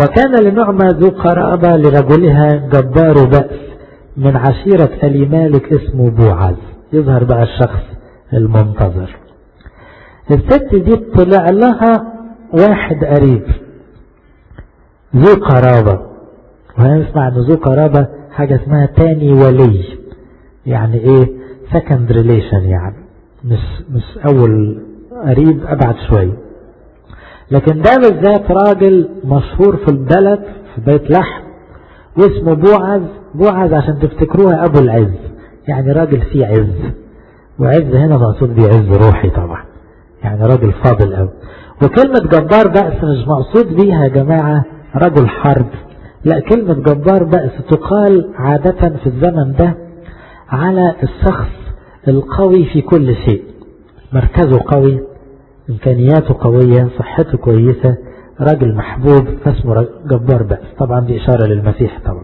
وكان لنعمة ذو قرابة لرجلها جبار بأس من عشيرة ألي مالك اسمه بوعز يظهر بقى الشخص المنتظر الست دي طلع لها واحد قريب ذو قرابة وهنسمع ان ذو قرابة حاجة اسمها تاني ولي يعني ايه second relation يعني مش, مش اول قريب ابعد شوية لكن ده بالذات راجل مشهور في البلد في بيت لحم واسمه بوعز بوعز عشان تفتكروها ابو العز يعني راجل فيه عز وعز هنا مقصود بيه عز روحي طبعا يعني راجل فاضل قوي وكلمة جبار بأس مش مقصود بيها يا جماعة رجل حرب لا كلمة جبار بأس تقال عادة في الزمن ده على الشخص القوي في كل شيء مركزه قوي إمكانياته قوية صحته كويسة راجل محبوب فاسمه جبار بأس طبعا دي إشارة للمسيح طبعا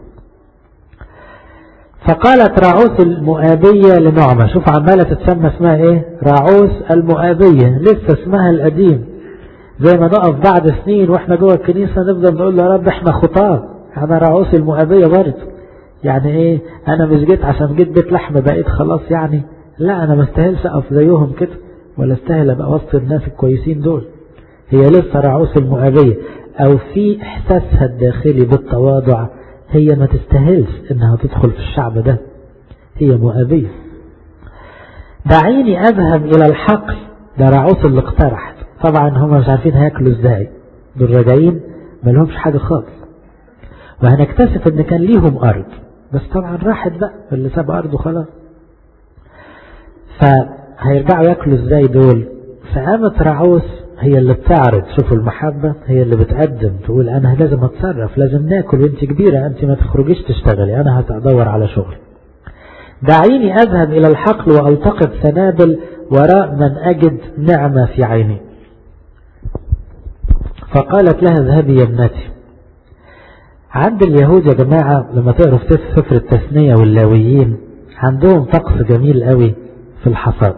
فقالت راعوس المؤابية لنعمة شوف عمالة تتسمى اسمها ايه راعوس المؤابية لسه اسمها القديم زي ما نقف بعد سنين واحنا جوه الكنيسة نفضل نقول يا رب احنا خطاب انا راعوس المؤابية برضه يعني ايه انا مش جيت عشان جيت بيت لحم بقيت خلاص يعني لا انا ما استاهلش اقف زيهم كده ولا استاهل ابقى وسط الناس الكويسين دول هي لسه راعوس المؤابية او في احساسها الداخلي بالتواضع هي ما تستاهلش انها تدخل في الشعب ده هي مؤابية دعيني اذهب الى الحقل ده راعوس اللي اقترحت طبعا هم مش عارفين هياكلوا ازاي دول راجعين ما لهمش حاجة خالص وهنكتشف ان كان ليهم ارض بس طبعا راحت بقى اللي ساب ارضه خلاص فهيرجعوا ياكلوا ازاي دول فقامت راعوس هي اللي بتعرض شوفوا المحبة هي اللي بتقدم تقول أنا لازم أتصرف لازم ناكل وانت كبيرة أنت ما تخرجيش تشتغلي أنا هتدور على شغل دعيني أذهب إلى الحقل وألتقط سنابل وراء من أجد نعمة في عيني فقالت لها اذهبي يا ابنتي عند اليهود يا جماعة لما تقروا في سفر التثنية واللاويين عندهم طقس جميل قوي في الحصاد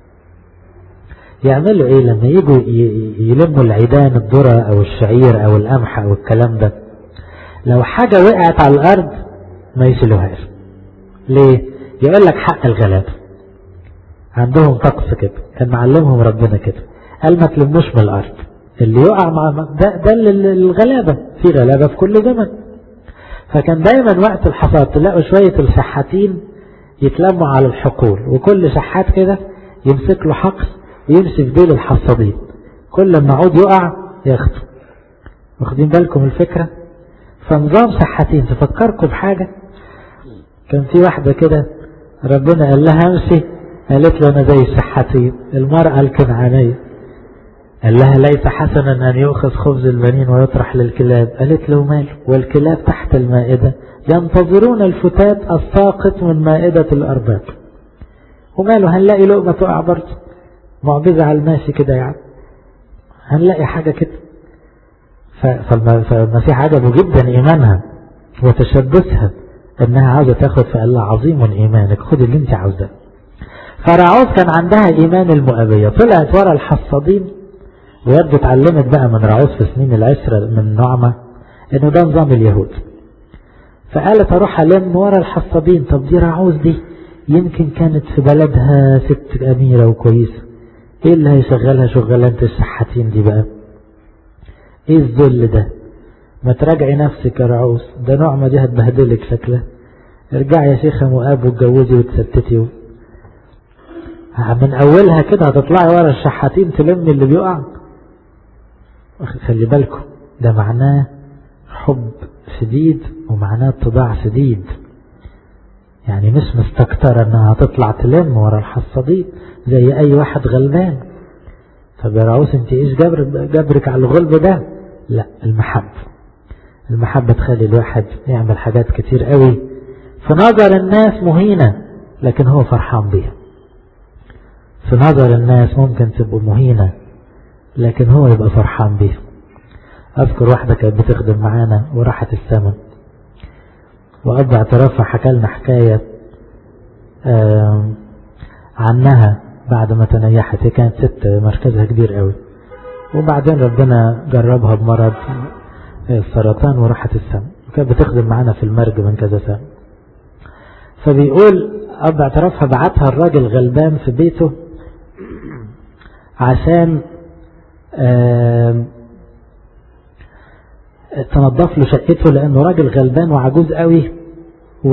يعملوا ايه لما يجوا يلموا العيدان الذرة او الشعير او القمح او الكلام ده لو حاجة وقعت على الارض ما يشيلوهاش ليه يقول لك حق الغلابة عندهم طقس كده كان معلمهم ربنا كده قال ما تلموش من الارض اللي يقع مع ده, ده الغلابة في غلابة في كل زمن فكان دايما وقت الحصاد تلاقوا شوية الشحاتين يتلموا على الحقول وكل شحات كده يمسك له حقل ويمشي في ديل الحصادين كل ما عود يقع ياخده واخدين بالكم الفكرة فنظام شحاتين تفكركم بحاجة كان في واحدة كده ربنا قال لها امشي قالت له انا زي الشحاتين المرأة الكنعانية قال لها ليس حسنا أن يؤخذ خبز البنين ويطرح للكلاب قالت له ماله والكلاب تحت المائدة ينتظرون الفتات الساقط من مائدة الأرباب وماله هنلاقي لقمة تقع برضه معجزة على الماشي كده يعني هنلاقي حاجة كده فالمسيح عجبه جدا إيمانها وتشبثها إنها عاوزة تاخد فقال لها عظيم إيمانك خد اللي انت عاوزاه فرعوز كان عندها إيمان المؤابية طلعت ورا الحصادين ويبدو اتعلمت بقى من رعوز في سنين العشرة من نعمة انه ده نظام اليهود فقالت اروح الم ورا الحصابين طب دي رعوز دي يمكن كانت في بلدها ست اميرة وكويسة ايه اللي هيشغلها شغلانة الشحاتين دي بقى ايه الذل ده ما تراجعي نفسك يا رعوز ده نعمة دي هتبهدلك شكلها ارجعي يا شيخة مؤاب واتجوزي وتستتي من اولها كده هتطلعي ورا الشحاتين تلمي اللي بيقع خلي بالكم ده معناه حب شديد ومعناه اتضاع شديد يعني مش مستكترة انها تطلع تلم ورا الحصادين زي اي واحد غلبان طب يا رعوس انت ايش جبر جبرك على الغلب ده لا المحبة المحبة تخلي الواحد يعمل حاجات كتير قوي في نظر الناس مهينة لكن هو فرحان بيها في نظر الناس ممكن تبقى مهينة لكن هو يبقى فرحان بيها أذكر واحدة كانت بتخدم معانا وراحت السماء وأب اعترافها حكى لنا حكاية عنها بعد ما تنيحت هي كانت ست مركزها كبير قوي وبعدين ربنا جربها بمرض السرطان وراحت السم وكانت بتخدم معانا في المرج من كذا سنة فبيقول أب اعترافها بعتها الراجل غلبان في بيته عشان تنظف له شقته لأنه راجل غلبان وعجوز قوي و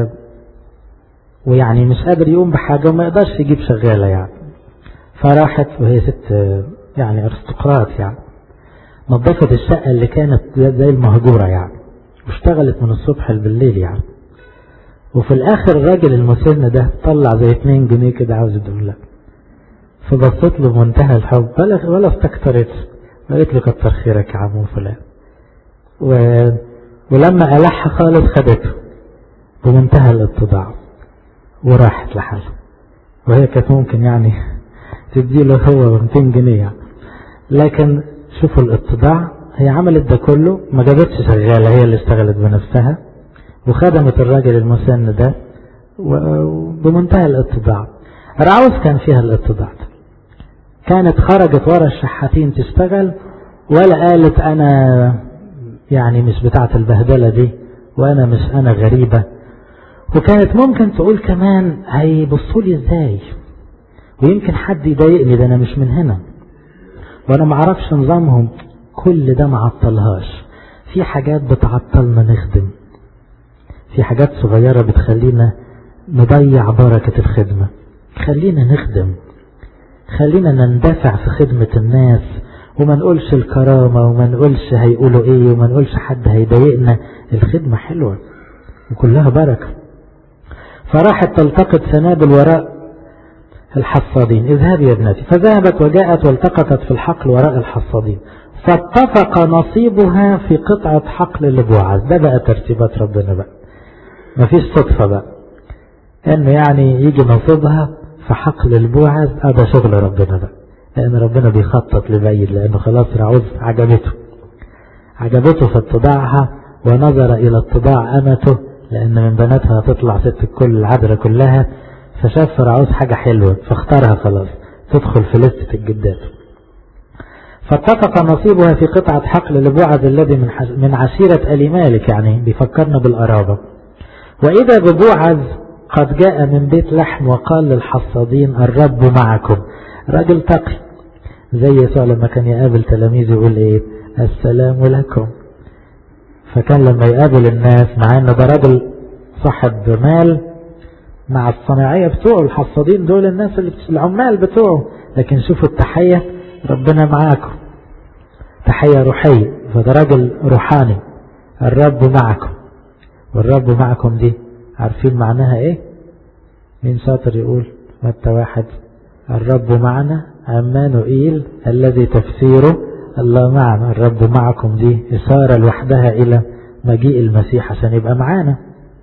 ويعني مش قادر يقوم بحاجة وما يقدرش يجيب شغالة يعني فراحت وهي ست يعني ارستقراط يعني نظفت الشقة اللي كانت زي المهجورة يعني واشتغلت من الصبح بالليل يعني وفي الاخر الراجل المسن ده طلع زي 2 جنيه كده عاوز يدوم لها فبصت له بمنتهى الحب ولا ولا استكترت وقالت له كتر خيرك يا عمو فلان و... ولما ألح خالص خدته بمنتهى الاتضاع وراحت لحاله وهي كانت ممكن يعني تديله هو 200 جنيه يعني. لكن شوفوا الاتضاع هي عملت ده كله ما جابتش شغالة هي اللي اشتغلت بنفسها وخدمت الراجل المسن ده بمنتهى الاتضاع رعوز كان فيها الاتضاع ده كانت خرجت ورا الشحاتين تشتغل ولا قالت انا يعني مش بتاعت البهدلة دي وانا مش انا غريبة وكانت ممكن تقول كمان هيبصوا لي ازاي ويمكن حد يضايقني ده انا مش من هنا وانا معرفش نظامهم كل ده معطلهاش في حاجات بتعطلنا نخدم في حاجات صغيرة بتخلينا نضيع بركة الخدمة خلينا نخدم خلينا نندفع في خدمة الناس وما نقولش الكرامة وما نقولش هيقولوا ايه وما نقولش حد هيضايقنا الخدمة حلوة وكلها بركة فراحت تلتقط سنابل وراء الحصادين اذهبي يا ابنتي فذهبت وجاءت والتقطت في الحقل وراء الحصادين فاتفق نصيبها في قطعة حقل لبوعز ده بقى ترتيبات ربنا بقى مفيش صدفة بقى انه يعني يجي نصيبها في حقل البوعز هذا شغل ربنا بقى لان ربنا بيخطط لبعيد لانه خلاص رعوز عجبته عجبته في اتضاعها ونظر الى اتضاع امته لان من بناتها هتطلع ست الكل العذراء كلها فشاف رعوز حاجة حلوة فاختارها خلاص تدخل في لستة الجدات فاتفق نصيبها في قطعة حقل لبوعز الذي من من عشيرة آل مالك يعني بيفكرنا بالقرابة وإذا ببوعز قد جاء من بيت لحم وقال للحصادين الرب معكم راجل تقي زي يسوع لما كان يقابل تلاميذه يقول ايه السلام لكم فكان لما يقابل الناس مع ان ده راجل صاحب مال مع الصناعية بتوعه الحصادين دول الناس اللي العمال بتوعه لكن شوفوا التحية ربنا معاكم تحية روحية فده راجل روحاني الرب معكم والرب معكم دي عارفين معناها ايه مين شاطر يقول متى واحد الرب معنا عمانوئيل الذي تفسيره الله معنا الرب معكم دي إشارة لوحدها إلى مجيء المسيح عشان يبقى معانا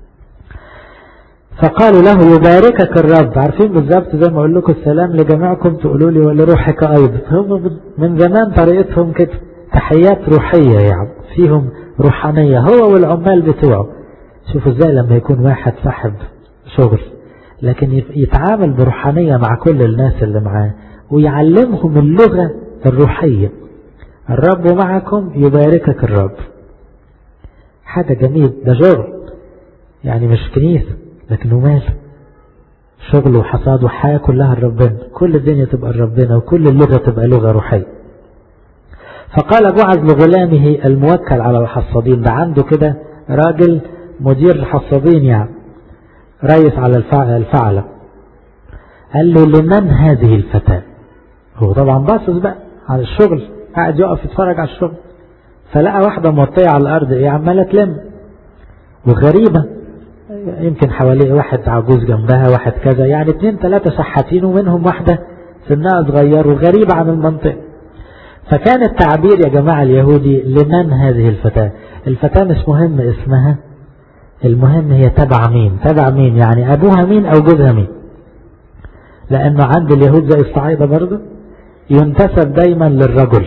فقالوا له يباركك الرب عارفين بالظبط زي ما اقول لكم السلام لجميعكم تقولوا لي ولروحك ايضا هم من زمان طريقتهم كده تحيات روحية يعني فيهم روحانية هو والعمال بتوعه شوفوا ازاي لما يكون واحد صاحب شغل لكن يتعامل بروحانية مع كل الناس اللي معاه ويعلمهم اللغة الروحية الرب معكم يباركك الرب حاجة جميل ده شغل يعني مش كنيسة لكنه مال شغل وحصاد وحياة كلها لربنا كل الدنيا تبقى لربنا وكل اللغة تبقى لغة روحية فقال بوعز لغلامه الموكل على الحصادين ده عنده كده راجل مدير الحصادين يعني رئيس على الفعلة قال له لمن هذه الفتاة هو طبعا باصص بقى على الشغل قاعد يقف يتفرج على الشغل فلقى واحدة موطية على الأرض ايه عمالة تلم وغريبة يمكن حواليه واحد عجوز جنبها واحد كذا يعني اتنين تلاتة شحاتين ومنهم واحدة سنها صغير وغريبة عن المنطقة فكان التعبير يا جماعة اليهودي لمن هذه الفتاة الفتاة مش مهم اسمها المهم هي تبع مين تبع مين يعني أبوها مين أو جوزها مين لأنه عند اليهود زي الصعيدة برضه ينتسب دايما للرجل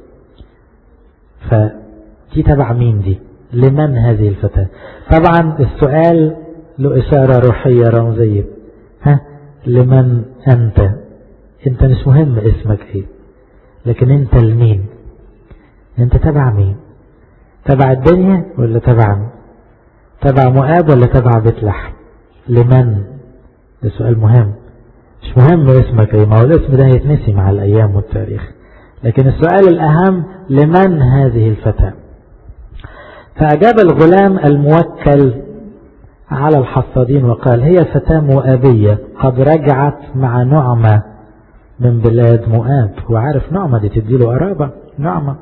فدي تبع مين دي لمن هذه الفتاة طبعا السؤال له إشارة روحية رمزية ها لمن أنت أنت مش مهم اسمك إيه لكن أنت لمين أنت تبع مين تبع الدنيا ولا تبع تبع مؤاب ولا تبع بيت لحم لمن ده سؤال مهم مش مهم اسمك ايه ما هو الاسم ده هيتنسي مع الايام والتاريخ لكن السؤال الاهم لمن هذه الفتاة فاجاب الغلام الموكل على الحصادين وقال هي فتاة مؤابية قد رجعت مع نعمة من بلاد مؤاب وعارف نعمة دي تديله قرابة نعمة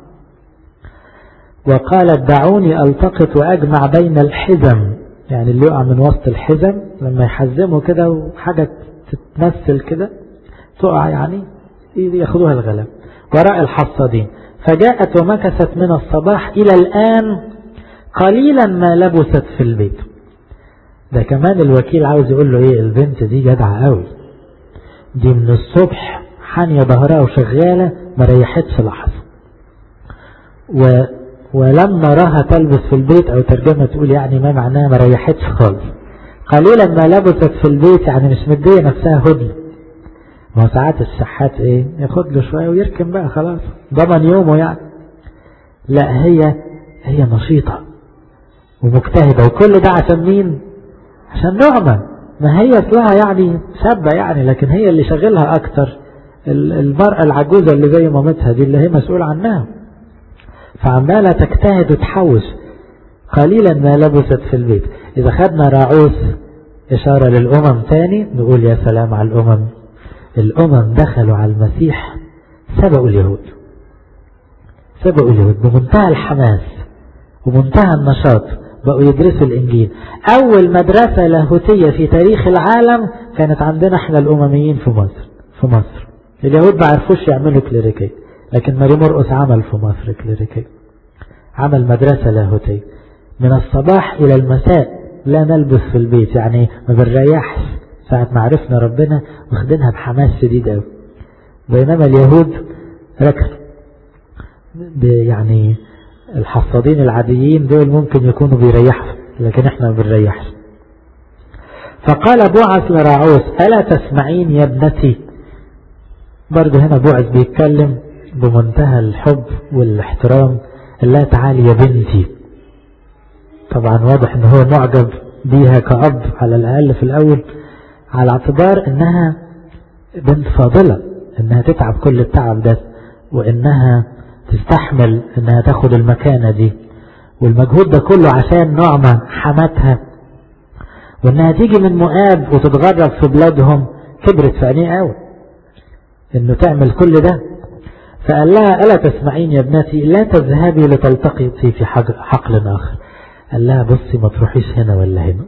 وقالت دعوني التقط واجمع بين الحزم يعني اللي يقع من وسط الحزم لما يحزمه كده وحاجة تتمثل كده تقع يعني ياخدوها الغلام وراء الحصادين فجاءت ومكثت من الصباح إلى الآن قليلا ما لبثت في البيت ده كمان الوكيل عاوز يقول له ايه البنت دي جدعة قوي دي من الصبح حانية ظهرها وشغالة ما ريحتش لحظة و ولم نراها تلبس في البيت او ترجمة تقول يعني ما معناها ما ريحتش خالص قليلا ما لبست في البيت يعني مش مدية نفسها هدن ما ساعات الشحات ايه ياخد له شوية ويركن بقى خلاص ضمن يومه يعني لا هي هي نشيطة ومجتهدة وكل ده عشان مين عشان نعمة ما هي اصلها يعني شابة يعني لكن هي اللي شغلها اكتر المرأة العجوزة اللي زي مامتها دي اللي هي مسؤول عنها فعمالة تجتهد وتحوش قليلا ما لبست في البيت إذا خدنا راعوس إشارة للأمم تاني نقول يا سلام على الأمم الأمم دخلوا على المسيح سبقوا اليهود سبقوا اليهود بمنتهى الحماس ومنتهى النشاط بقوا يدرسوا الإنجيل أول مدرسة لاهوتية في تاريخ العالم كانت عندنا احنا الأمميين في مصر في مصر اليهود ما عرفوش يعملوا كليريكية لكن ماري مرقس عمل في مصر كليريكية عمل مدرسة لاهوتية من الصباح إلى المساء لا نلبس في البيت يعني ما بنريحش ساعة ما عرفنا ربنا واخدينها بحماس شديد قوي بينما اليهود ركزوا يعني الحصادين العاديين دول ممكن يكونوا بيريحوا لكن احنا ما بنريحش فقال بوعز لراعوس ألا تسمعين يا ابنتي برضه هنا بوعز بيتكلم بمنتهى الحب والاحترام لا تعالي يا بنتي طبعا واضح ان هو معجب بيها كأب على الأقل في الأول على اعتبار انها بنت فاضلة انها تتعب كل التعب ده وانها تستحمل انها تاخد المكانة دي والمجهود ده كله عشان نعمة حماتها وانها تيجي من مؤاب وتتغرب في بلادهم كبرت في عينيه قوي انه تعمل كل ده فقال لها ألا تسمعين يا ابنتي لا تذهبي لتلتقطي في حقل آخر قال لها بصي ما تروحيش هنا ولا هنا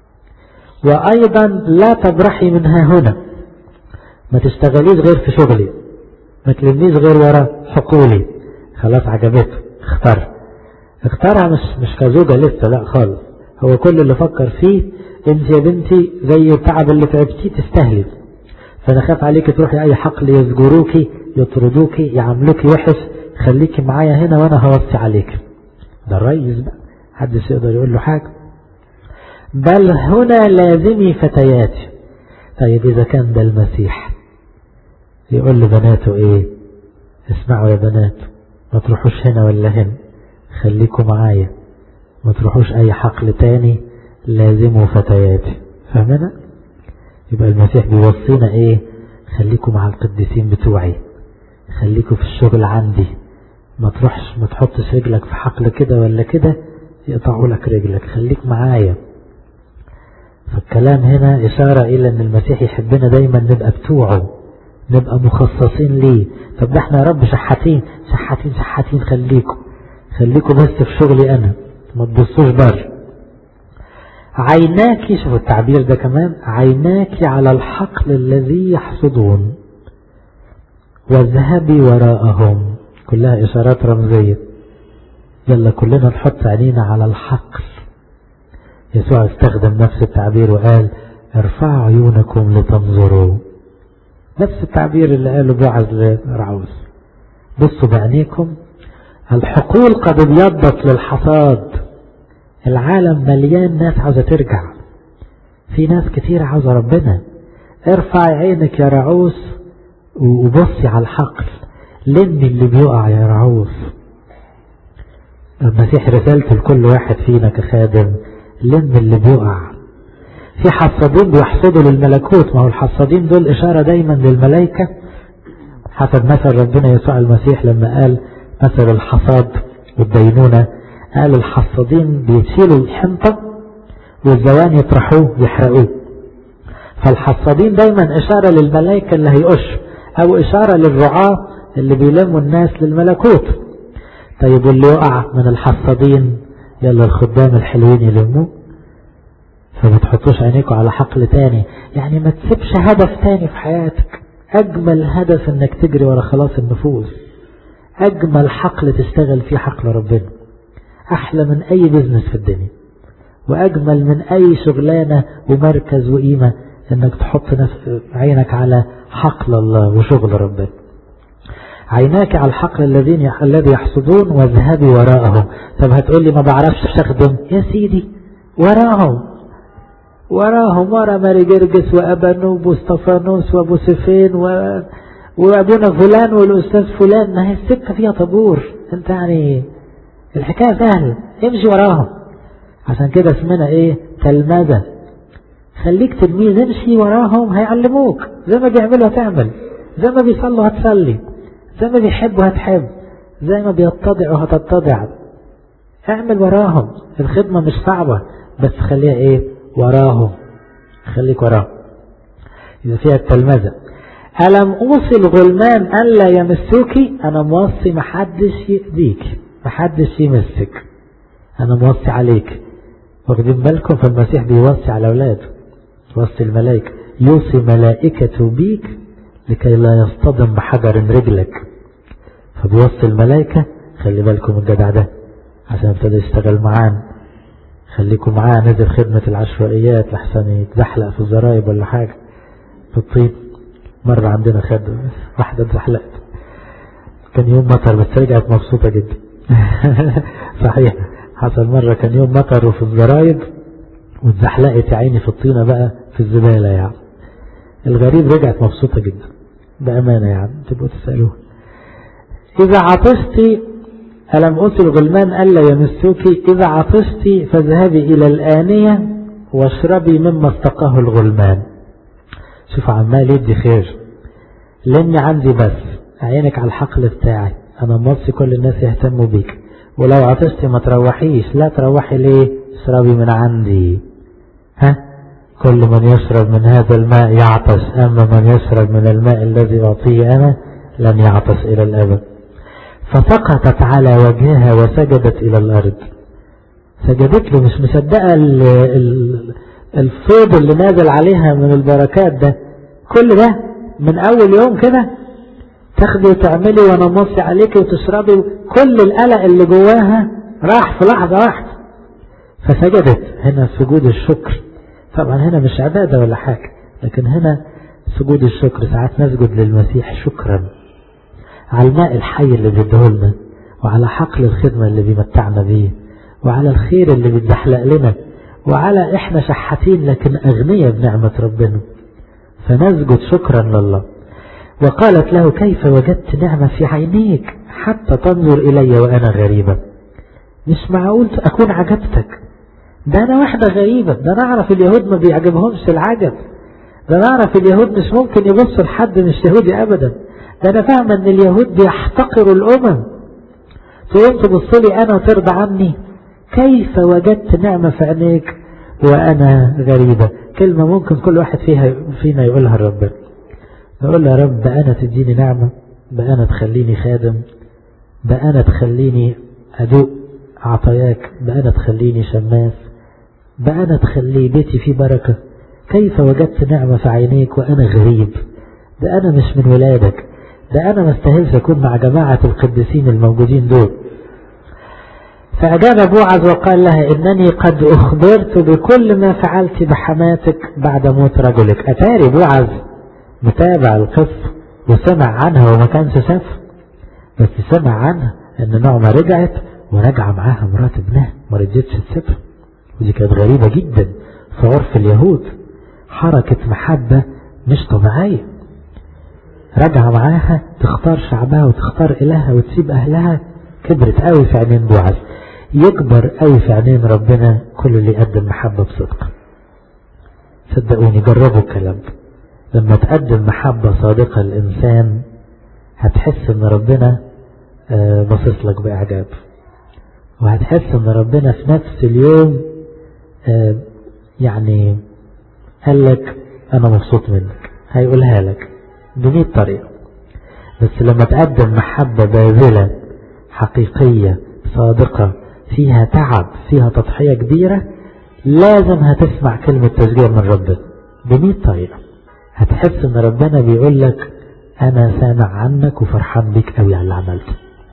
وأيضا لا تبرحي منها هنا ما تشتغليش غير في شغلي ما تلمنيش غير ورا حقولي خلاص عجبته اختار اختارها مش مش كزوجة لسه لا خالص هو كل اللي فكر فيه انت يا بنتي زي التعب اللي تعبتيه تستاهلي فانا خاف عليك تروحي اي حقل يزجروكي يطردوكي يعاملوكي وحش خليكي معايا هنا وانا هوصي عليك ده الريس بقى محدش يقدر يقول له حاجة بل هنا لازمي فتياتي طيب اذا كان ده المسيح يقول لبناته ايه اسمعوا يا بنات ما تروحوش هنا ولا هنا خليكوا معايا ما تروحوش اي حقل تاني لازموا فتياتي فاهمنا يبقى المسيح بيوصينا ايه خليكوا مع القديسين بتوعي خليكوا في الشغل عندي ما تروحش ما تحطش رجلك في حقل كده ولا كده يقطعوا لك رجلك خليك معايا فالكلام هنا إشارة إلى أن المسيح يحبنا دايما نبقى بتوعه نبقى مخصصين ليه طب ده احنا يا رب شحاتين شحاتين شحاتين خليكم خليكم بس في شغلي أنا ما تبصوش بره عيناك شوفوا التعبير ده كمان عيناك على الحقل الذي يحصدون واذهبي وراءهم كلها إشارات رمزية يلا كلنا نحط عينينا على الحقل يسوع استخدم نفس التعبير وقال ارفعوا عيونكم لتنظروا نفس التعبير اللي قاله بوعز لرعوز بصوا بعينيكم الحقول قد ابيضت للحصاد العالم مليان ناس عاوزة ترجع في ناس كتير عاوزة ربنا ارفع عينك يا رعوس وبصي على الحقل لمي اللي بيقع يا رعوس المسيح رسالته لكل واحد فينا كخادم لم اللي بيقع في حصادين بيحصدوا للملكوت ما هو الحصادين دول إشارة دايما للملائكة حسب مثل ربنا يسوع المسيح لما قال مثل الحصاد والدينونة قال الحصادين بيشيلوا الحنطة والزوان يطرحوه يحرقوه فالحصادين دايما إشارة للملائكة اللي هيقش أو إشارة للرعاة اللي بيلموا الناس للملكوت طيب واللي يقع من الحصادين يلا الخدام الحلوين يلموه فما تحطوش عينيكوا على حقل تاني يعني ما تسيبش هدف تاني في حياتك أجمل هدف إنك تجري ورا خلاص النفوس أجمل حقل تشتغل فيه حقل ربنا أحلى من أي بزنس في الدنيا وأجمل من أي شغلانة ومركز وقيمة إنك تحط عينك على حقل الله وشغل ربنا عيناك على الحقل الذين الذي يحصدون واذهبي وراءهم طب هتقول لي ما بعرفش استخدم يا سيدي وراهم وراهم ورا ماري جرجس وابانوب واستفانوس وابو سفين و... وابونا فلان والاستاذ فلان ما هي السكه فيها طابور انت يعني الحكايه سهله امشي وراهم عشان كده اسمنا ايه تلمذه خليك تلميذ امشي وراهم هيعلموك زي ما بيعملوا هتعمل زي ما بيصلوا هتصلي زي ما بيحبوا هتحب زي ما بيتضعوا هتتضع اعمل وراهم الخدمة مش صعبة بس خليها ايه وراهم خليك وراهم إذا فيها التلمذة ألم أوصي الغلمان ألا يمسوكي أنا موصي محدش يأذيك محدش يمسك أنا موصي عليك واخدين بالكم فالمسيح بيوصي على أولاده يوصي الملائكة يوصي ملائكة بيك لكي لا يصطدم بحجر رجلك فبيوصي الملائكة خلي بالكم الجدع ده عشان ابتدى يشتغل معانا خليكم معاه نزل خدمة العشوائيات لحسن يتزحلق في الزرايب ولا حاجة في الطين مرة عندنا خدمة واحدة اتزحلقت كان يوم مطر بس رجعت مبسوطة جدا صحيح حصل مرة كان يوم مطر وفي الزرايب واتزحلقت يا عيني في الطينة بقى في الزبالة يعني الغريب رجعت مبسوطة جدا بأمانة يعني تبقوا تسألوه إذا عطشتي ألم أوصي الغلمان ألا يمسوك إذا عطشتي فاذهبي إلى الآنية واشربي مما استقاه الغلمان شوف عمال يدي خير لاني عندي بس عينك على الحقل بتاعي أنا موصي كل الناس يهتموا بيك ولو عطشتي ما تروحيش لا تروحي ليه اشربي من عندي ها كل من يشرب من هذا الماء يعطش أما من يشرب من الماء الذي أعطيه أنا لن يعطش إلى الأبد فسقطت على وجهها وسجدت إلى الأرض سجدت له مش مصدقة الفيض اللي نازل عليها من البركات ده كل ده من أول يوم كده تاخدي وتعملي وانا موصي عليكي وتشربي كل القلق اللي جواها راح في لحظة واحدة فسجدت هنا سجود الشكر طبعا هنا مش عبادة ولا حاجة لكن هنا سجود الشكر ساعات نسجد للمسيح شكرا على الماء الحي اللي بيديهولنا وعلى حقل الخدمة اللي بيمتعنا بيه وعلى الخير اللي بيتزحلق لنا وعلى احنا شحاتين لكن اغنياء بنعمة ربنا فنسجد شكرا لله وقالت له كيف وجدت نعمة في عينيك حتى تنظر إلي وأنا غريبة مش معقول أكون عجبتك ده أنا واحدة غريبة ده أنا أعرف اليهود ما بيعجبهمش العجب ده أنا أعرف اليهود مش ممكن يبصوا لحد مش يهودي أبدا ده أنا فاهمة أن اليهود بيحتقروا الأمم تقوم تبص لي أنا وترضى عني كيف وجدت نعمة في عينيك وأنا غريبة كلمة ممكن كل واحد فيها فينا يقولها لربنا نقول له يا رب بقى أنا تديني نعمة بقى أنا تخليني خادم بقى أنا تخليني أدوق عطاياك بقى أنا تخليني شماس بقى أنا تخلي بيتي فيه بركة كيف وجدت نعمة في عينيك وأنا غريب ده أنا مش من ولادك ده أنا ما استاهلش أكون مع جماعة القديسين الموجودين دول فأجاب بوعز وقال لها إنني قد أخبرت بكل ما فعلت بحماتك بعد موت رجلك أتاري بوعز متابع القصة وسمع عنها وما كانش شاف بس سمع عنها ان نعمة رجعت ورجع معاها مرات ابنها ما رجتش تسيبها ودي كانت غريبة جدا في عرف اليهود حركة محبة مش طبيعية رجع معاها تختار شعبها وتختار إلهها وتسيب أهلها كبرت قوي في عينين بوعز يكبر قوي في عينين ربنا كل اللي يقدم محبة بصدق صدقوني جربوا الكلام لما تقدم محبة صادقة للإنسان هتحس ان ربنا باصص لك بإعجاب وهتحس ان ربنا في نفس اليوم يعني قال لك انا مبسوط منك هيقولها لك بمية طريقة بس لما تقدم محبة باذلة حقيقية صادقة فيها تعب فيها تضحية كبيرة لازم هتسمع كلمة تشجيع من ربنا بمية طريقة هتحس ان ربنا بيقول لك انا سامع عنك وفرحان بيك قوي على اللي عملته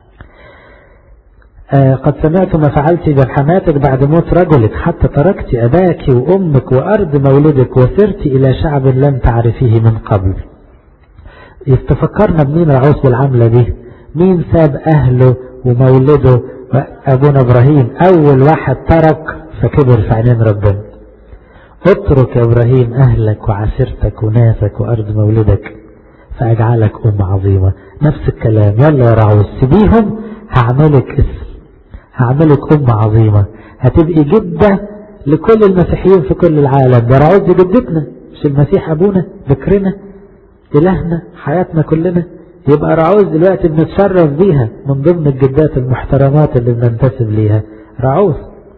آه قد سمعت ما فعلت بحماتك بعد موت رجلك حتى تركت أباك وأمك وأرض مولدك وسرت إلى شعب لم تعرفيه من قبل يستفكرنا بمين رعوس بالعملة دي مين ساب أهله ومولده أبونا إبراهيم أول واحد ترك فكبر في عينين ربنا اترك يا إبراهيم أهلك وعشيرتك وناسك وأرض مولدك فأجعلك أم عظيمة نفس الكلام يلا يا رعوس سيبيهم هعملك اسم هعملك أم عظيمة هتبقي جدة لكل المسيحيين في كل العالم ده رعوز دي جدتنا مش المسيح أبونا ذكرنا إلهنا حياتنا كلنا يبقى رعوز دلوقتي بنتشرف بيها من ضمن الجدات المحترمات اللي بننتسب ليها رعوز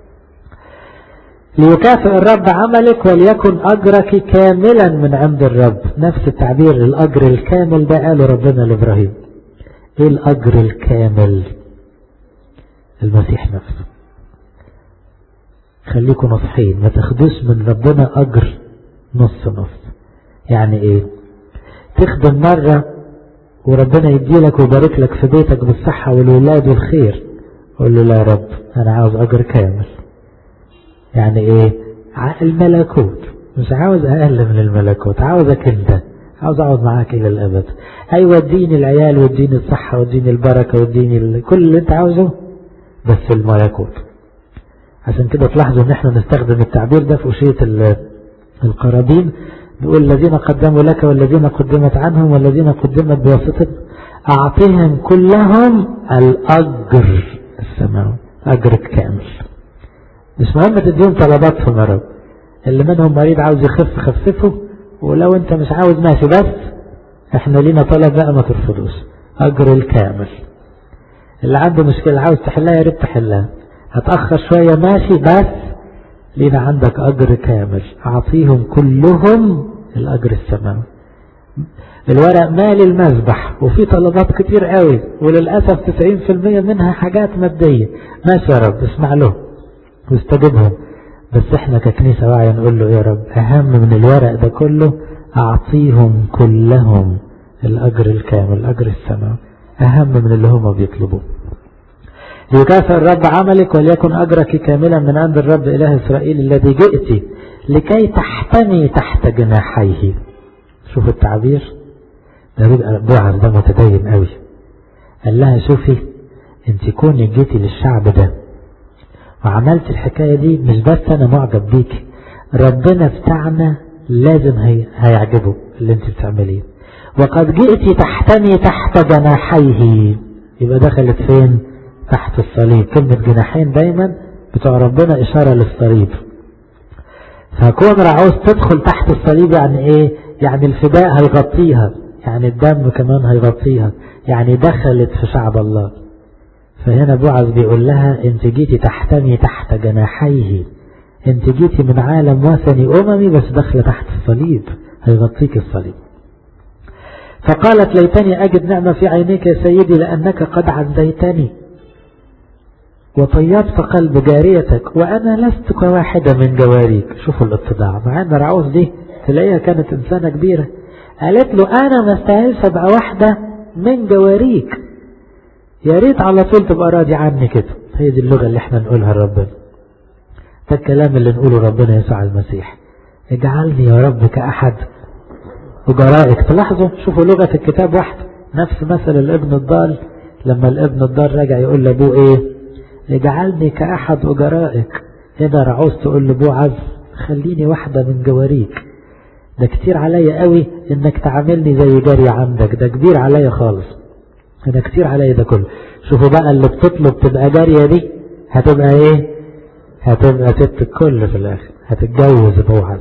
ليكافئ الرب عملك وليكن أجرك كاملا من عند الرب نفس التعبير الأجر الكامل ده قاله ربنا لإبراهيم إيه الأجر الكامل المسيح نفسه خليكم نصحين ما تاخدوش من ربنا أجر نص نص يعني إيه تخدم مرة وربنا يديلك ويبارك لك في بيتك بالصحة والولاد والخير قول له لا يا رب أنا عاوز أجر كامل يعني إيه الملكوت مش عاوز أقل من الملكوت عاوزك أنت عاوز أقعد معاك إلى الأبد أيوة اديني العيال واديني الصحة واديني البركة واديني كل اللي أنت عاوزه بس الملكوت عشان كده تلاحظوا ان احنا نستخدم التعبير ده في أشية القرابين نقول الذين قدموا لك والذين قدمت عنهم والذين قدمت بواسطة أعطيهم كلهم الأجر السماوي أجر كامل مش مهم تديهم طلباتهم يا رب اللي منهم مريض عاوز يخف خففه ولو انت مش عاوز ماشي بس احنا لينا طلب بقى ما ترفضوش أجر الكامل اللي عنده مشكلة عاوز تحلها يا ريت تحلها هتأخر شوية ماشي بس لينا عندك أجر كامل أعطيهم كلهم الأجر السماوي الورق مال المذبح وفي طلبات كتير قوي وللأسف 90% منها حاجات مادية ماشي يا رب اسمع له واستجبهم بس احنا ككنيسة واعية نقول له يا رب أهم من الورق ده كله أعطيهم كلهم الأجر الكامل الأجر السماوي أهم من اللي هم بيطلبوه ليكافئ الرب عملك وليكن أجرك كاملا من عند الرب إله إسرائيل الذي جئت لكي تحتمي تحت جناحيه شوف التعبير ده بيبقى بوعز ده متدين قوي قال لها شوفي انت كونك جيتي للشعب ده وعملت الحكاية دي مش بس انا معجب بيكي ربنا بتاعنا لازم هي هيعجبه اللي انت بتعمليه وقد جئت تحتمي تحت جناحيه يبقى دخلت فين تحت الصليب كلمة جناحين دايما بتوع ربنا إشارة للصليب فكون رعوز تدخل تحت الصليب يعني ايه يعني الفداء هيغطيها يعني الدم كمان هيغطيها يعني دخلت في شعب الله فهنا بوعز بيقول لها انت جيتي تحتمي تحت جناحيه انت جيتي من عالم وثني اممي بس داخله تحت الصليب هيغطيك الصليب فقالت ليتني اجد نعمة في عينيك يا سيدي لانك قد عزيتني وطيبت قلب جاريتك وأنا لست كواحدة من جواريك شوفوا الاتضاع مع أن رعوز دي تلاقيها كانت إنسانة كبيرة قالت له أنا ما استاهلش أبقى واحدة من جواريك يا ريت على طول تبقى راضي عني كده هي دي اللغة اللي احنا نقولها لربنا ده الكلام اللي نقوله ربنا يسوع المسيح اجعلني يا رب كأحد أجرائك تلاحظوا شوفوا لغة الكتاب واحدة نفس مثل الابن الضال لما الابن الضال راجع يقول لأبوه ايه اجعلني كأحد أجرائك هنا رعوز تقول لبوعز خليني واحدة من جواريك ده كتير عليا قوي انك تعاملني زي جاري عندك ده كبير عليا خالص انا كتير عليا ده كله شوفوا بقى اللي بتطلب تبقى جارية دي هتبقى ايه هتبقى ست الكل في الاخر هتتجوز بوعز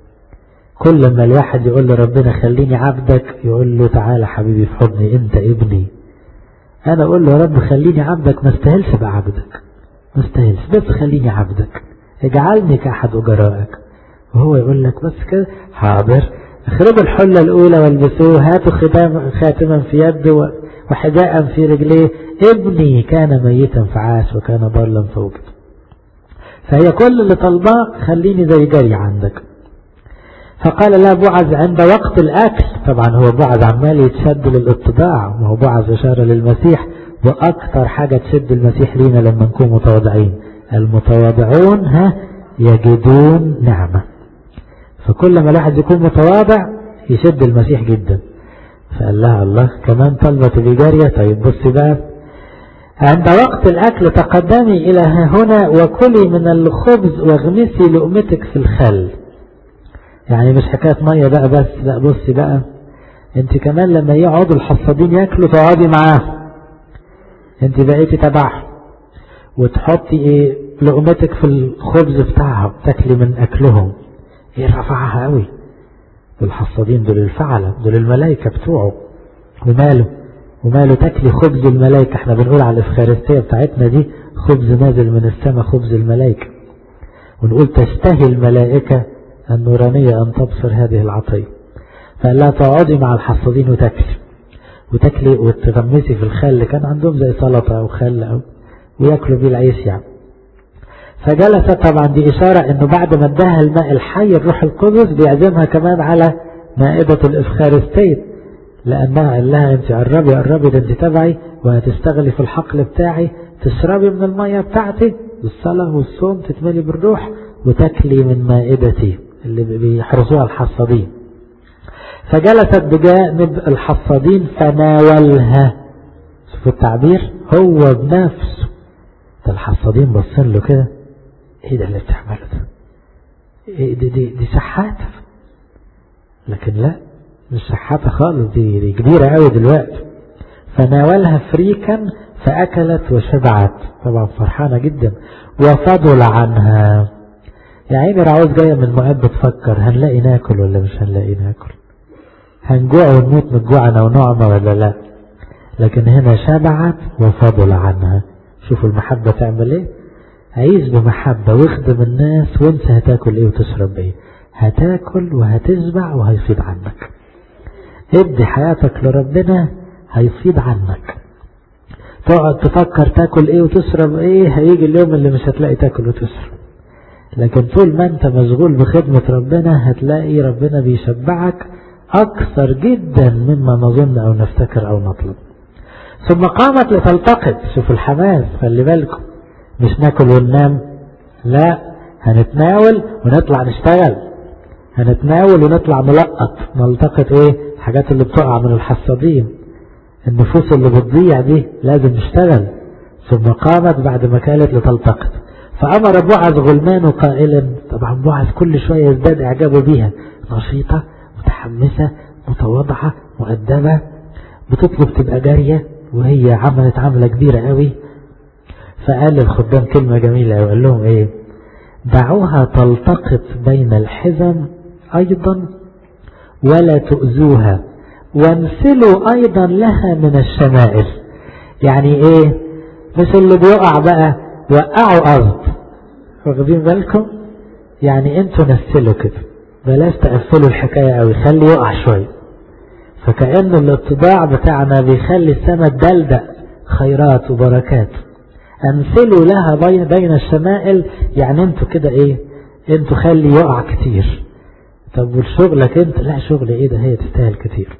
كل ما الواحد يقول لربنا خليني عبدك يقول له تعالى حبيبي في حضني انت ابني انا اقول له يا رب خليني عبدك ما استاهلش ابقى عبدك ما استاهلش بس خليني عبدك اجعلني كأحد أجرائك وهو يقول لك بس كده حاضر اخرجوا الحلة الأولى والبسوه هاتوا ختام خاتما في يده وحذاء في رجليه ابني كان ميتا فعاش وكان ضالا فوجد فهي كل اللي طلباه خليني زي جري عندك فقال لا بعز عند وقت الأكل طبعا هو بعز عمال يتشد للاتضاع وهو بعز إشارة للمسيح وأكثر حاجة تشد المسيح لينا لما نكون متواضعين المتواضعون ها يجدون نعمة فكل ما الواحد يكون متواضع يشد المسيح جدا فقال لها الله كمان طلبت بجارية طيب بصي بقى عند وقت الأكل تقدمي إلى هنا وكلي من الخبز واغمسي لقمتك في الخل يعني مش حكاية مية بقى بس لا بصي بقى انت كمان لما يقعدوا الحصادين ياكلوا تقعدي معاهم انت بقيتي تبعهم وتحطي ايه لقمتك في الخبز بتاعهم تاكلي من اكلهم ايه رفعها قوي دول الحصادين دول الفعلة دول الملائكة بتوعه وماله وماله تاكلي خبز الملائكة احنا بنقول على الافخارستية بتاعتنا دي خبز نازل من السماء خبز الملائكة ونقول تشتهي الملائكة النورانية أن تبصر هذه العطية فقال لها تقعدي مع الحصادين وتاكلي وتاكلي وتغمسي في الخل كان عندهم زي سلطة أو خل أو وياكلوا بيه العيش يعني فجلست طبعا دي إشارة أنه بعد ما اداها الماء الحي الروح القدس بيعزمها كمان على مائدة الإفخارستين لأنها قال لها أنت قربي قربي ده أنت تبعي وهتشتغلي في الحقل بتاعي تشربي من المية بتاعتي الصلاة والصوم تتملي بالروح وتاكلي من مائدتي اللي بيحرسوها الحصادين فجلست بجانب الحصادين فناولها شوفوا التعبير هو بنفسه ده الحصادين بصين له كده ايه ده اللي بتعمله ده إيه دي, دي, دي سحاتة لكن لا مش سحاتة خالص دي, دي كبيرة قوي دلوقتي فناولها فريكا فأكلت وشبعت طبعا فرحانة جدا وفضل عنها يا عيني رعوز جاية من مؤب تفكر هنلاقي ناكل ولا مش هنلاقي ناكل هنجوع ونموت من جوعنا ونعمة ولا لا لكن هنا شبعت وفضل عنها شوفوا المحبة تعمل ايه عيش بمحبة واخدم الناس وانت هتاكل ايه وتشرب ايه هتاكل وهتشبع وهيفيض عنك ادي حياتك لربنا هيفيض عنك تقعد تفكر تاكل ايه وتشرب ايه هيجي اليوم اللي مش هتلاقي تاكل وتشرب لكن طول ما انت مشغول بخدمة ربنا هتلاقي ربنا بيشبعك اكثر جدا مما نظن او نفتكر او نطلب ثم قامت لتلتقط شوف الحماس خلي بالكم مش ناكل وننام لا هنتناول ونطلع نشتغل هنتناول ونطلع نلقط نلتقط ايه الحاجات اللي بتقع من الحصادين النفوس اللي بتضيع دي لازم نشتغل ثم قامت بعد ما كانت لتلتقط فأمر بعث غلمان قائلا طبعا بعث كل شوية يزداد إعجابه بيها نشيطة متحمسة متواضعة مؤدبة بتطلب تبقى جارية وهي عملت عملة كبيرة قوي فقال للخدام كلمة جميلة وقال لهم ايه دعوها تلتقط بين الحزم ايضا ولا تؤذوها وانسلوا ايضا لها من الشمائل يعني ايه مش اللي بيقع بقى وقعوا ارض واخدين بالكم يعني انتوا نسلوا كده بلاش تقفلوا الحكاية قوي خلي يقع شوية فكأن الاتضاع بتاعنا بيخلي السماء تدلدق خيرات وبركات انسلوا لها بين بين الشمائل يعني انتوا كده ايه انتوا خلي يقع كتير طب وشغلك انت لا شغل ايه ده هي تستاهل كتير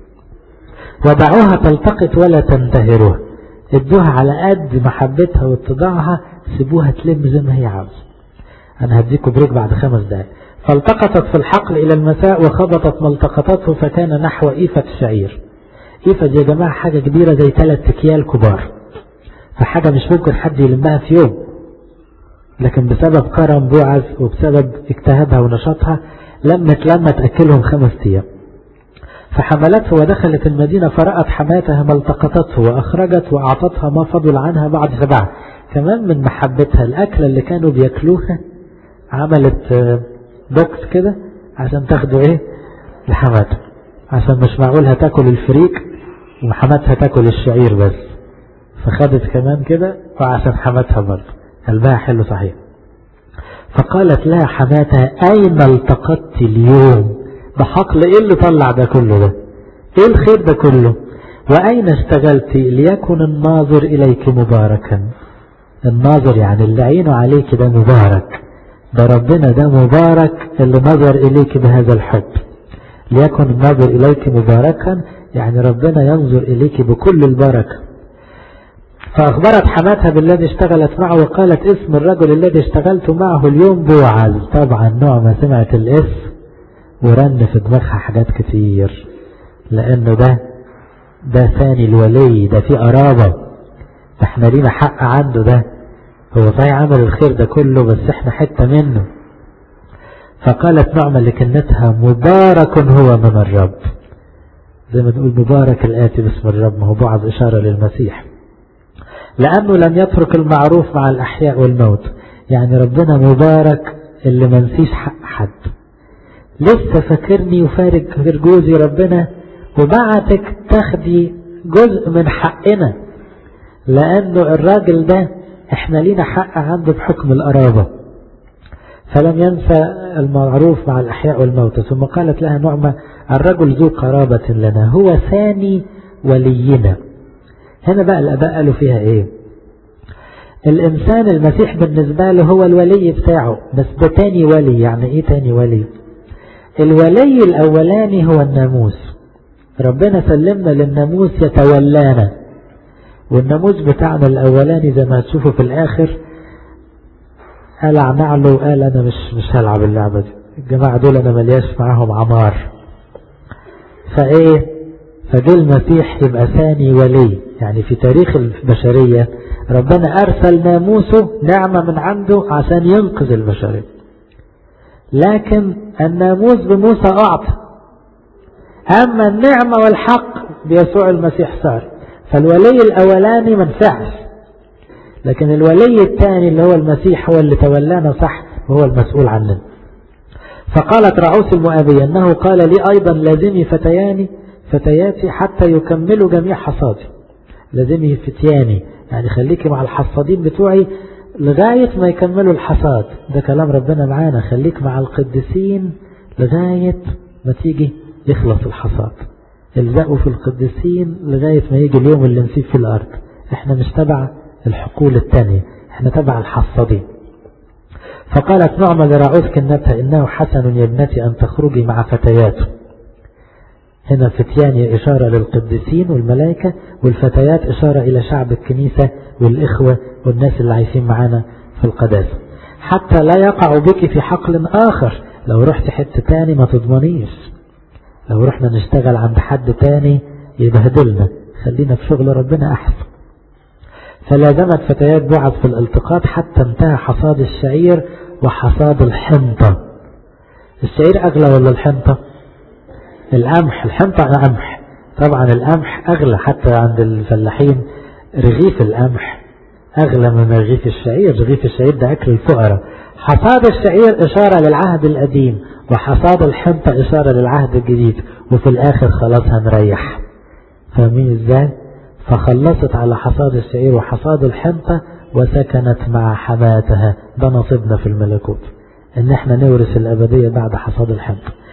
ودعوها تلتقط ولا تنتهروها ادوها على قد محبتها واتضاعها سيبوها تلم زي ما هي عاوزه انا هديكم بريك بعد خمس دقايق فالتقطت في الحقل الى المساء وخبطت ما التقطته فكان نحو ايفة شعير ايفة دي يا جماعة حاجة كبيرة زي ثلاث اكيال كبار فحاجة مش ممكن حد يلمها في يوم لكن بسبب كرم بوعز وبسبب اجتهادها ونشاطها لمت لما تأكلهم خمس ايام فحملته ودخلت المدينة فرأت حماتها ما التقطته وأخرجت وأعطتها ما فضل عنها بعد سبعة كمان من محبتها الأكلة اللي كانوا بياكلوها عملت بوكس كده عشان تاخدوا ايه لحماتها عشان مش معقول هتاكل الفريك وحماتها تاكل الشعير بس فخدت كمان كده وعشان حماتها برضه قلبها حلو صحيح فقالت لها حماتها أين التقطت اليوم بحقل إيه اللي طلع ده كله ده إيه الخير ده كله وأين اشتغلت ليكن الناظر إليك مباركا الناظر يعني اللي عينه عليك ده مبارك ده ربنا ده مبارك اللي نظر إليك بهذا الحب ليكن الناظر إليك مباركا يعني ربنا ينظر إليك بكل البركة فأخبرت حماتها بالذي اشتغلت معه وقالت اسم الرجل الذي اشتغلت معه اليوم بوعز طبعا نعمة سمعت الاسم ورن في دماغها حاجات كتير لأنه ده ده ثاني الولي ده في قرابة احنا لينا حق عنده ده هو صحيح عمل الخير ده كله بس احنا حتة منه فقالت نعمة لكنتها مبارك هو من الرب زي ما تقول مبارك الآتي باسم الرب ما هو بعض إشارة للمسيح لأنه لم يترك المعروف مع الأحياء والموت يعني ربنا مبارك اللي ما نسيش حق حد لسه فاكرني وفارق غير جوزي ربنا وبعتك تاخدي جزء من حقنا لأنه الراجل ده احنا لينا حق عنده بحكم القرابة فلم ينسى المعروف مع الأحياء والموتى ثم قالت لها نعمة الرجل ذو قرابة لنا هو ثاني ولينا هنا بقى الأباء قالوا فيها ايه الإنسان المسيح بالنسبة له هو الولي بتاعه بس ده تاني ولي يعني ايه تاني ولي الولي الأولاني هو الناموس ربنا سلمنا للناموس يتولانا والناموس بتاعنا الأولاني زي ما هتشوفوا في الآخر قال عنعله وقال أنا مش مش هلعب اللعبة دي الجماعة دول أنا ملياش معاهم عمار فإيه فجه المسيح يبقى ثاني ولي يعني في تاريخ البشرية ربنا أرسل ناموسه نعمة من عنده عشان ينقذ البشرية لكن الناموس بموسى أعطى أما النعمة والحق بيسوع المسيح صار فالولي الأولاني ما نفعش لكن الولي الثاني اللي هو المسيح هو اللي تولانا صح وهو المسؤول عننا فقالت رعوس المؤابية أنه قال لي أيضا لازمي فتياني فتياتي حتى يكملوا جميع حصادي لازمي فتياني يعني خليكي مع الحصادين بتوعي لغاية ما يكملوا الحصاد ده كلام ربنا معانا خليك مع القديسين لغاية ما تيجي يخلص الحصاد الزقوا في القديسين لغاية ما يجي اليوم اللي نسيب في الأرض احنا مش تبع الحقول التانية احنا تبع الحصادين فقالت نعمة لرعوز كنتها إنه حسن يا ابنتي أن تخرجي مع فتياته هنا فتيان إشارة للقديسين والملائكة والفتيات إشارة إلى شعب الكنيسة والإخوة والناس اللي عايشين معانا في القداسة حتى لا يقع بك في حقل آخر لو رحت حتة تاني ما تضمنيش لو رحنا نشتغل عند حد تاني يبهدلنا خلينا في شغل ربنا أحسن فلازمت فتيات بعض في الالتقاط حتى انتهى حصاد الشعير وحصاد الحنطة الشعير أغلى ولا الحنطة القمح الحنطة قمح طبعا القمح أغلى حتى عند الفلاحين رغيف القمح أغلى من رغيف الشعير رغيف الشعير ده أكل الفقراء حصاد الشعير إشارة للعهد القديم وحصاد الحنطة إشارة للعهد الجديد وفي الآخر خلاص هنريح فاهمين إزاي فخلصت على حصاد الشعير وحصاد الحنطة وسكنت مع حماتها ده نصيبنا في الملكوت ان احنا نورث الأبدية بعد حصاد الحنطة